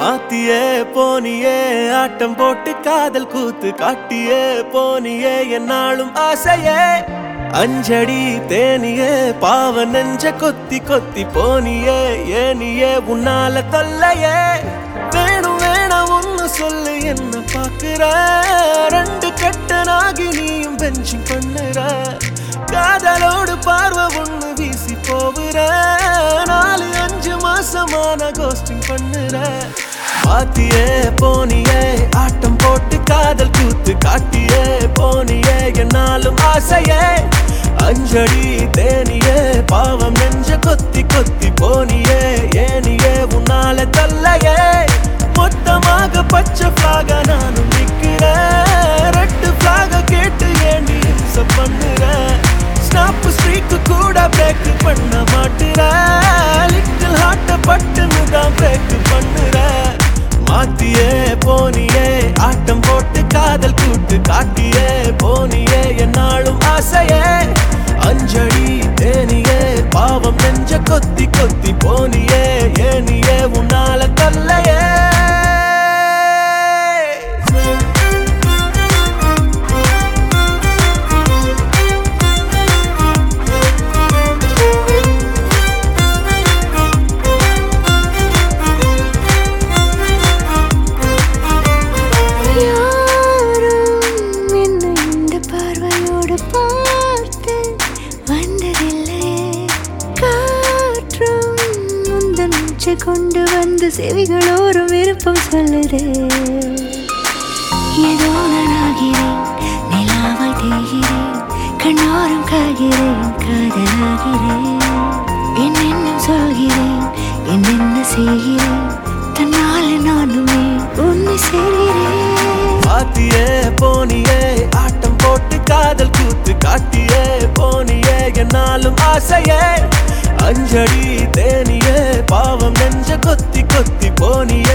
மாத்தியே போனியே ஆட்டம் போட்டு காதல் கூத்து காட்டியே போனியே என்னாலும் ஆசையே அஞ்சடி தேனியே பாவ நெஞ்ச கொத்தி கொத்தி போனியே ஏனியே உன்னால தொல்லையே வேணும் வேணாம் ஒன்னு சொல்லு என்ன பாக்குற ரெண்டு கட்டனாகி நீயும் பெஞ்சிங் பண்ணுற காதலோடு பார்வை ஒண்ணு வீசி போகுற நாலு அஞ்சு மாசமான கோஸ்டிங் பண்ணுற மாத்தியே போனியே ஆட்டம் போட்டு காதல் கூத்து காட்டியே போனியே என்னாலும் ஆசையே அஞ்சடி தேனியே பாவம் நெஞ்ச கொத்தி கொத்தி போனியே ஏனியே உன்னால தல்லையே மொத்தமாக பச்சை பிளாக நானும் நிக்கிறேன் ரெட்டு பிளாக கேட்டு ஏண்டி இம்ச பண்ணுற ஸ்னாப் ஸ்ட்ரீக்கு கூட பிரேக் பண்ண மாட்டுற லிட்டில் ஹார்ட்ட பட்டுன்னு தான் பிரேக் பண்ணுற மாத்தியே போனியே ஆட்டம் போட்டு காதல் கூட்டு காட்டியே போனியே என்னாலும் ஆசையே அஞ்சலி தேனியே பாவம் நெஞ்ச கொத்தி கொத்தி போனியே ஏனியே உன்னால தல்லையே யாரும் என்னை இந்த பார்வையோடு பார்த்து வந்ததில்லை காற்றும் முந்தன் மூச்சை கொண்டு வந்து செவிகளோரும் விருப்பம் சொல்லுதே ஏதோ நானாகிறேன் நிலாவாய் தேய்கிறேன் கண்ணோரம் காகிறேன் காதலாகிறேன் என்னென்னும் சொல்கிறேன் என்னென்ன செய்கிறேன் தன்னால நானுமே உன்னை சேர்கிறேன் மாத்தியே போனியே ஆட்டம் போட்டு காதல் கூத்து காட்டியே போனியே என்னாலும் ஆசையே அஞ்சடி தேனியே பாவம் நெஞ்ச கொத்தி கொத்தி போனியே